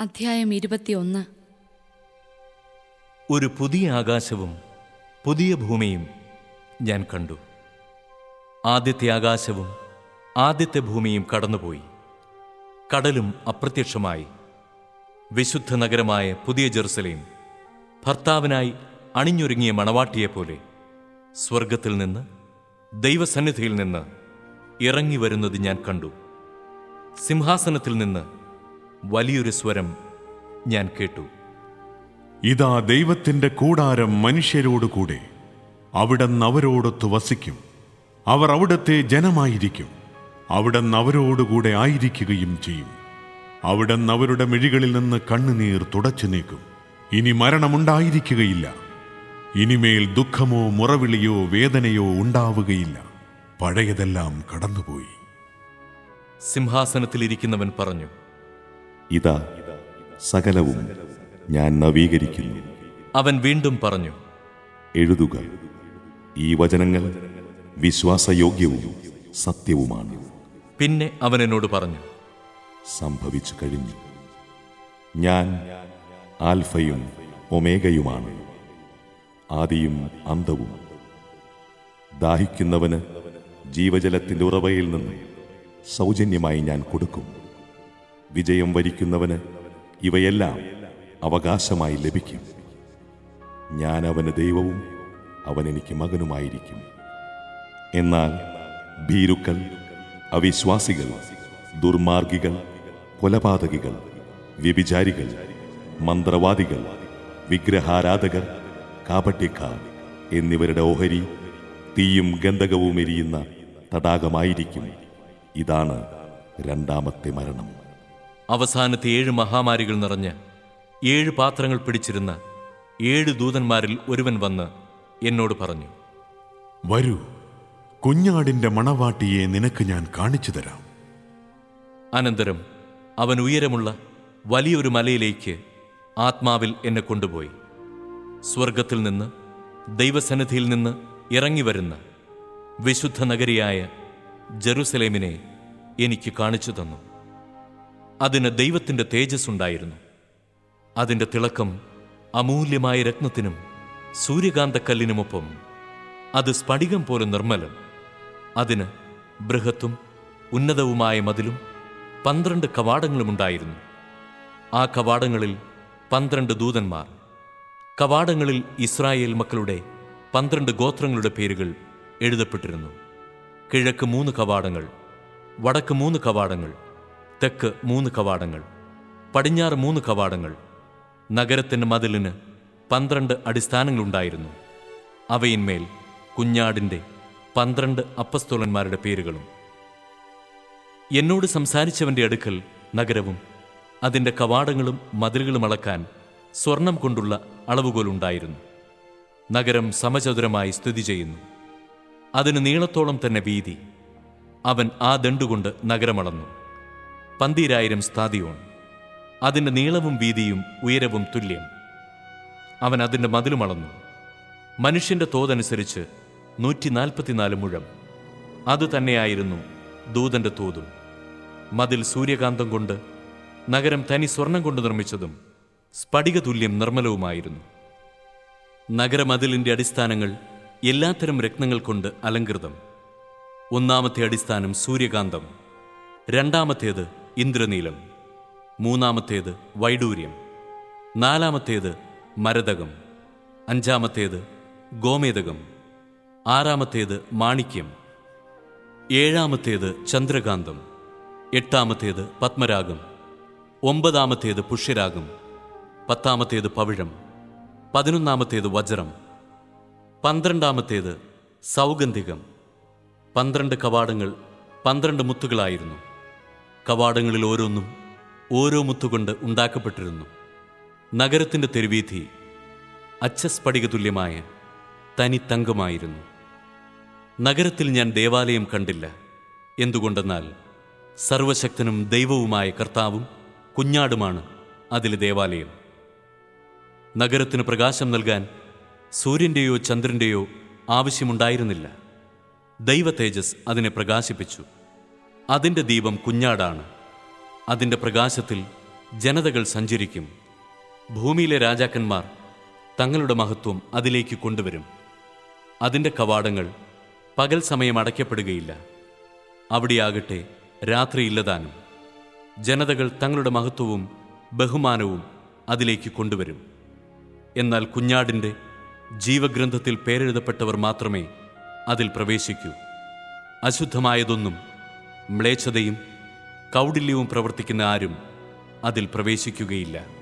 അധ്യായം ഇരുപത്തിയൊന്ന് ഒരു പുതിയ ആകാശവും പുതിയ ഭൂമിയും ഞാൻ കണ്ടു ആദ്യത്തെ ആകാശവും ആദ്യത്തെ ഭൂമിയും കടന്നുപോയി കടലും അപ്രത്യക്ഷമായി വിശുദ്ധ നഗരമായ പുതിയ ജെറുസലേം ഭർത്താവിനായി അണിഞ്ഞൊരുങ്ങിയ മണവാട്ടിയെപ്പോലെ സ്വർഗത്തിൽ നിന്ന് ദൈവസന്നിധിയിൽ നിന്ന് ഇറങ്ങി വരുന്നത് ഞാൻ കണ്ടു സിംഹാസനത്തിൽ നിന്ന് വലിയൊരു സ്വരം ഞാൻ കേട്ടു ഇതാ ദൈവത്തിന്റെ കൂടാരം മനുഷ്യരോടുകൂടെ അവിടുന്ന് അവരോടൊത്ത് വസിക്കും അവർ അവിടത്തെ ജനമായിരിക്കും അവിടുന്ന് അവരോടുകൂടെ ആയിരിക്കുകയും ചെയ്യും അവിടുന്ന് അവരുടെ മിഴികളിൽ നിന്ന് കണ്ണുനീർ തുടച്ചു നീക്കും ഇനി മരണമുണ്ടായിരിക്കുകയില്ല ഇനിമേൽ ദുഃഖമോ മുറവിളിയോ വേദനയോ ഉണ്ടാവുകയില്ല പഴയതെല്ലാം കടന്നുപോയി സിംഹാസനത്തിലിരിക്കുന്നവൻ പറഞ്ഞു ഇതാ സകലവും ഞാൻ നവീകരിക്കുന്നു അവൻ വീണ്ടും പറഞ്ഞു എഴുതുക ഈ വചനങ്ങൾ വിശ്വാസയോഗ്യവും സത്യവുമാണ് പിന്നെ അവൻ എന്നോട് പറഞ്ഞു സംഭവിച്ചു കഴിഞ്ഞു ഞാൻ ആൽഫയും ഒമേഗയുമാണ് ആദിയും അന്തവും ദാഹിക്കുന്നവന് ജീവജലത്തിന്റെ ഉറവയിൽ നിന്ന് സൗജന്യമായി ഞാൻ കൊടുക്കും വിജയം വരിക്കുന്നവന് ഇവയെല്ലാം അവകാശമായി ലഭിക്കും ഞാൻ അവന് ദൈവവും അവൻ എനിക്ക് മകനുമായിരിക്കും എന്നാൽ ഭീരുക്കൾ അവിശ്വാസികൾ ദുർമാർഗികൾ കൊലപാതകികൾ വ്യഭിചാരികൾ മന്ത്രവാദികൾ വിഗ്രഹാരാധകർ കാപട്യക്കാർ എന്നിവരുടെ ഓഹരി തീയും ഗന്ധകവും എരിയുന്ന തടാകമായിരിക്കും ഇതാണ് രണ്ടാമത്തെ മരണം അവസാനത്തെ ഏഴ് മഹാമാരികൾ നിറഞ്ഞ് ഏഴ് പാത്രങ്ങൾ പിടിച്ചിരുന്ന ഏഴ് ദൂതന്മാരിൽ ഒരുവൻ വന്ന് എന്നോട് പറഞ്ഞു വരൂ കുഞ്ഞാടിന്റെ മണവാട്ടിയെ നിനക്ക് ഞാൻ കാണിച്ചു തരാം അനന്തരം അവൻ ഉയരമുള്ള വലിയൊരു മലയിലേക്ക് ആത്മാവിൽ എന്നെ കൊണ്ടുപോയി സ്വർഗത്തിൽ നിന്ന് ദൈവസന്നിധിയിൽ നിന്ന് ഇറങ്ങി വരുന്ന വിശുദ്ധ നഗരിയായ ജെറുസലേമിനെ എനിക്ക് കാണിച്ചു തന്നു അതിന് ദൈവത്തിൻ്റെ തേജസ് ഉണ്ടായിരുന്നു അതിൻ്റെ തിളക്കം അമൂല്യമായ രത്നത്തിനും സൂര്യകാന്തക്കല്ലിനുമൊപ്പം അത് സ്ഫടികം പോലെ നിർമ്മലം അതിന് ബൃഹത്തും ഉന്നതവുമായ മതിലും പന്ത്രണ്ട് കവാടങ്ങളുമുണ്ടായിരുന്നു ആ കവാടങ്ങളിൽ പന്ത്രണ്ട് ദൂതന്മാർ കവാടങ്ങളിൽ ഇസ്രായേൽ മക്കളുടെ പന്ത്രണ്ട് ഗോത്രങ്ങളുടെ പേരുകൾ എഴുതപ്പെട്ടിരുന്നു കിഴക്ക് മൂന്ന് കവാടങ്ങൾ വടക്ക് മൂന്ന് കവാടങ്ങൾ തെക്ക് മൂന്ന് കവാടങ്ങൾ പടിഞ്ഞാറ് മൂന്ന് കവാടങ്ങൾ നഗരത്തിൻ്റെ മതിലിന് പന്ത്രണ്ട് അടിസ്ഥാനങ്ങളുണ്ടായിരുന്നു അവയിന്മേൽ കുഞ്ഞാടിൻ്റെ പന്ത്രണ്ട് അപ്പസ്തോലന്മാരുടെ പേരുകളും എന്നോട് സംസാരിച്ചവന്റെ അടുക്കൽ നഗരവും അതിൻ്റെ കവാടങ്ങളും മതിലുകളും അളക്കാൻ സ്വർണം കൊണ്ടുള്ള അളവുകോലുണ്ടായിരുന്നു നഗരം സമചതുരമായി സ്ഥിതി ചെയ്യുന്നു അതിന് നീളത്തോളം തന്നെ വീതി അവൻ ആ ദണ്ടുകൊണ്ട് നഗരമളന്നു പന്തീരായിരം സ്ഥാതിയോൺ അതിൻ്റെ നീളവും വീതിയും ഉയരവും തുല്യം അവൻ അതിൻ്റെ മതിലും അളന്നു മനുഷ്യന്റെ തോതനുസരിച്ച് നൂറ്റി നാൽപ്പത്തിനാല് മുഴം അത് തന്നെയായിരുന്നു ദൂതന്റെ തോതും മതിൽ സൂര്യകാന്തം കൊണ്ട് നഗരം തനി സ്വർണം കൊണ്ട് നിർമ്മിച്ചതും സ്ഫടികതുല്യം നിർമ്മലവുമായിരുന്നു നഗരമതിലിന്റെ അടിസ്ഥാനങ്ങൾ എല്ലാത്തരം രത്നങ്ങൾ കൊണ്ട് അലങ്കൃതം ഒന്നാമത്തെ അടിസ്ഥാനം സൂര്യകാന്തം രണ്ടാമത്തേത് ഇന്ദ്രനീലം മൂന്നാമത്തേത് വൈഡൂര്യം നാലാമത്തേത് മരതകം അഞ്ചാമത്തേത് ഗോമേതകം ആറാമത്തേത് മാണിക്യം ഏഴാമത്തേത് ചന്ദ്രകാന്തം എട്ടാമത്തേത് പത്മരാഗം ഒമ്പതാമത്തേത് പുഷ്യരാഗം പത്താമത്തേത് പവിഴം പതിനൊന്നാമത്തേത് വജ്രം പന്ത്രണ്ടാമത്തേത് സൗഗന്ധികം പന്ത്രണ്ട് കവാടങ്ങൾ പന്ത്രണ്ട് മുത്തുകളായിരുന്നു കവാടങ്ങളിൽ ഓരോന്നും ഓരോ മുത്തുകൊണ്ട് ഉണ്ടാക്കപ്പെട്ടിരുന്നു നഗരത്തിൻ്റെ തെരുവീഥി അച്ചസ്ഫടിക തുല്യമായ തനി തങ്കമായിരുന്നു നഗരത്തിൽ ഞാൻ ദേവാലയം കണ്ടില്ല എന്തുകൊണ്ടെന്നാൽ സർവശക്തനും ദൈവവുമായ കർത്താവും കുഞ്ഞാടുമാണ് അതിലെ ദേവാലയം നഗരത്തിന് പ്രകാശം നൽകാൻ സൂര്യൻ്റെയോ ചന്ദ്രൻ്റെയോ ആവശ്യമുണ്ടായിരുന്നില്ല ദൈവ തേജസ് അതിനെ പ്രകാശിപ്പിച്ചു അതിൻ്റെ ദീപം കുഞ്ഞാടാണ് അതിൻ്റെ പ്രകാശത്തിൽ ജനതകൾ സഞ്ചരിക്കും ഭൂമിയിലെ രാജാക്കന്മാർ തങ്ങളുടെ മഹത്വം അതിലേക്ക് കൊണ്ടുവരും അതിൻ്റെ കവാടങ്ങൾ പകൽ സമയം അടയ്ക്കപ്പെടുകയില്ല അവിടെയാകട്ടെ രാത്രിയില്ലതാനും ജനതകൾ തങ്ങളുടെ മഹത്വവും ബഹുമാനവും അതിലേക്ക് കൊണ്ടുവരും എന്നാൽ കുഞ്ഞാടിൻ്റെ ജീവഗ്രന്ഥത്തിൽ പേരെഴുതപ്പെട്ടവർ മാത്രമേ അതിൽ പ്രവേശിക്കൂ അശുദ്ധമായതൊന്നും മ്ലേച്ഛതയും കൗടില്യവും പ്രവർത്തിക്കുന്ന ആരും അതിൽ പ്രവേശിക്കുകയില്ല